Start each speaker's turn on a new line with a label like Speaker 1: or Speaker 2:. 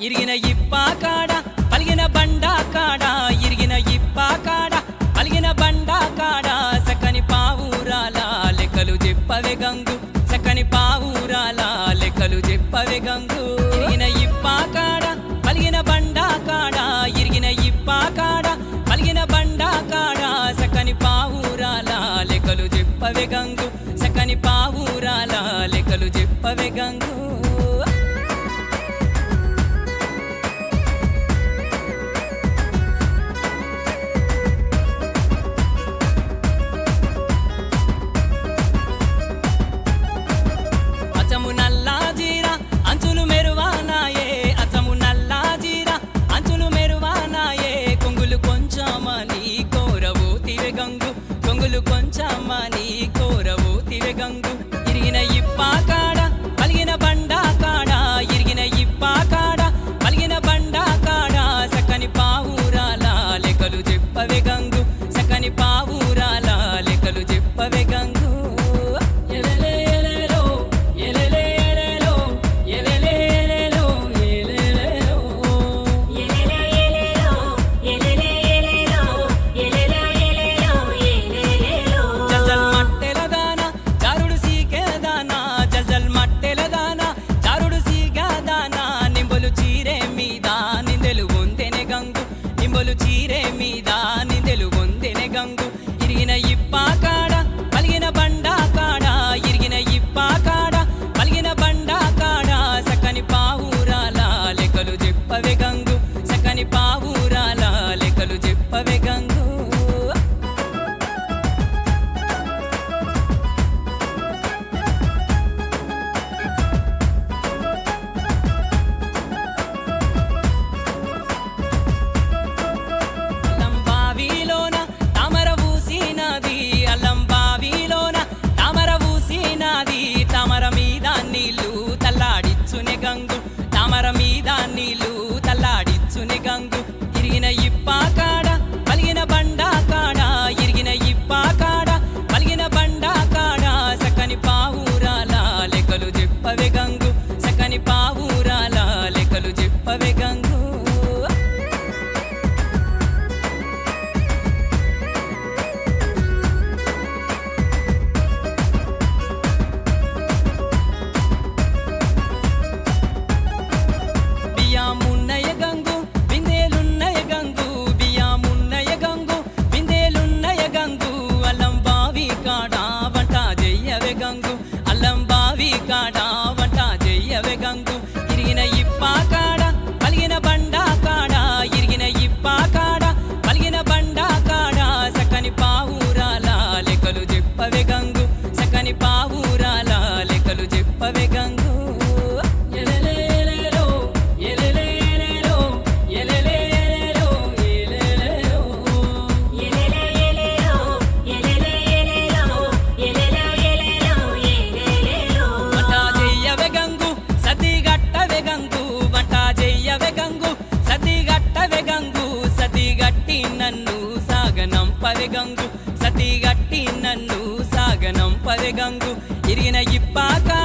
Speaker 1: ఇరిగిన ఇప్ప కాడ పలిగిన బండ కాడ ఇరిగిన ఇప్ప కాడ పలిగిన బండ కాడ సకని పావురాల లెక్కలు చెప్పవే గంగు సకని పావురాల లెక్కలు చెప్పవే గంగు ఇరిగిన ఇప్ప కాడ పలిగిన బండ కాడ ఇరిగిన ఇప్ప కాడ పలిగిన బండ కాడ సకని పావురాల లెక్కలు చెప్పవే గంగు సకని పావురాల లెక్కలు చెప్పవే గంగు అచము నల్లా జీరా అంచులు మెరువానాయే అచము నల్లా జీరా అంచులు మెరువానాయే కొంగులు కొంచెమని కోరవు తివె గంగు కొంగులు కొంచెమని కోరవు తివె గంగు ఇరిగిన ఇప్ప కాడ పలిగిన బండ కాడ ఇరిగిన ఇప్ప కాడ పలిగిన బండ కాడ సకని పావురాల లెక్కలు చెప్పవే గంగు సకని పావురాల లెక్కలు చెప్పవే గంగు ఎలెలే ఎలెలో, ఎలెలే ఎలెలో, ఎలెలే ఎలెలో, ఎలెలేలో.
Speaker 2: ఎలెలే ఎలెలో ఎలెలే ఎలెలో ఎలెలే ఎలెలో ఎలెలేలో
Speaker 1: జల్జల్ మట్టెల దాన జారుడు సీకే దాన జల్జల్ మట్టెల దాన జారుడు సీగా దాన నింబలు చీరే మీద నిందెలు వందెనె గంగు నింబలు చీరే మీద నిందెలు వందెనె గంగు ఇరిగిన ఇప్ప కాడ పలిగిన బండ కాడ ఇరిగిన ఇప్ప కాడ పలిగిన బండ కాడ సకని పావురాల లెక్కలు చెప్పవే గంగు సకని పావురాల లెక్కలు చెప్పవే గంగు అల్లం బావిలోన తామర ఊసినది అల్లం బావిలోన తామర ఊసినది తామర మీద నీళ్ళు తల్లాడిచ్చునే గంగు తామర మీద నీళ్ళు తల్లాడిచ్చునే గంగు ఇరిగిన ఇప్ప కాడ పలిగిన బండ కాడ ఇరిగిన ఇప్ప కాడ పలిగిన బండ కాడ సకని పావురాల లెక్కలు చెప్పవే గంగు సకని పావురాల లెక్కలు చెప్పవే గంగు బియ్యామున్నయ గంగు బిందేలున్నయ గంగు బియ్యామున్నయ గంగు బిందేలున్నయ గంగు అల్లం బావి కాడ వంట చెయ్యవే గంగు అల్లం బావి కాడ వంట చెయ్యవే గంగు ఇరిగిన ఇప్ప కాడ పలిగిన బండ కాడ ఇరిగిన ఇప్ప కాడ పలిగిన బండ కాడ సకని పావురాల లెక్కలు చెప్పవే గంగు సకని పావురాల లెక్కలు చెప్పవే గంగు ఎలెలే ఎలెలో, ఎలెలే ఎలెలో, ఎలెలే ఎలెలో, ఎలెలేలో.
Speaker 2: ఎలెలే ఎలెలో ఎలెలే ఎలెలో ఎలెలే ఎలెలో ఎలెలేలో
Speaker 1: వంట చెయ్యవే గంగు సతి గట్టవే గంగు వంట చెయ్యవే గంగు సతి గట్టవే గంగు సతి గట్టి నన్ను సాగనంపవే గంగు సతి గట్టి నన్ను సాగనంపవే గంగు ఇరిగిన ఇప్ప కాడ